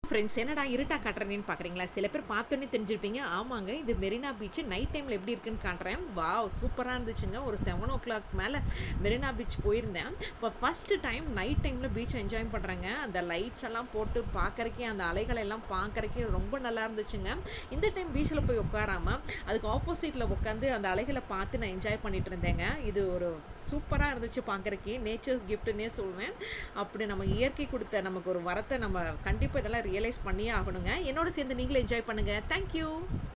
friends என்னடா இருட்டா காட்டுறேன்னு பார்க்குறீங்களா சில பேர் பார்த்தோன்னே தெரிஞ்சிருப்பீங்க ஆமாங்க இது மெரினா பீச் நைட் டைமில் எப்படி இருக்குன்னு காட்டுறேன் வாவ் சூப்பராக இருந்துச்சுங்க ஒரு செவன் ஓ கிளாக் மேலே மெரினா பீச் போயிருந்தேன் இப்போ ஃபஸ்ட்டு டைம் நைட் டைமில் பீச் என்ஜாய் பண்ணுறேங்க அந்த லைட்ஸ் எல்லாம் போட்டு பார்க்கறக்கே அந்த அலைகளை எல்லாம் பார்க்கறக்கே ரொம்ப நல்லா இருந்துச்சுங்க இந்த டைம் பீச்சில் போய் உட்காராம அதுக்கு ஆப்போசிட்டில் உட்காந்து அந்த அலைகளை பார்த்து நான் என்ஜாய் பண்ணிட்டு இருந்தேங்க இது ஒரு சூப்பராக இருந்துச்சு பார்க்கறக்கே நேச்சர்ஸ் கிஃப்ட்னே சொல்வேன் அப்படி நம்ம இயற்கை கொடுத்த நமக்கு ஒரு வரத்தை நம்ம கண்டிப்பாக இதெல்லாம் ரியலைஸ் பண்ணியே ஆகணுங்க என்னோட சேர்ந்து நீங்களும் என்ஜாய் பண்ணுங்க தேங்க்யூ